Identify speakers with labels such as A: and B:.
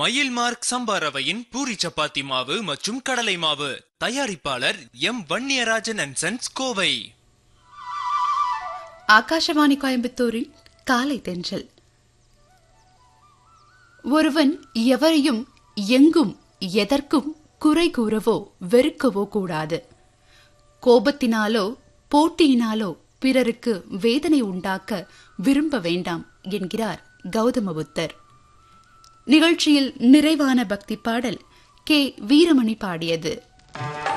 A: மயில் மார்க் சம்பா ரவையின் பூரி சப்பாத்தி மாவு மற்றும் கடலை மாவு தயாரிப்பாளர் M Vanniyarajan and sons Kovai
B: Akashvani கோயம்புத்தூரின் காலை தென்றல் ஒருவன் எவரையும் எங்கும் எதற்கும் குறை கூறவோ வெறுக்கவோ கூடாது கோபத்தினாலோ போட்டியினாலோ பிறருக்கு வேதனை உண்டாக்க விரும்ப வேண்டாம் என்கிறார் கௌதம புத்தர் நிகழ்ச்சியில் நிறைவான பக்தி பாடல் கே வீரமணி பாடியது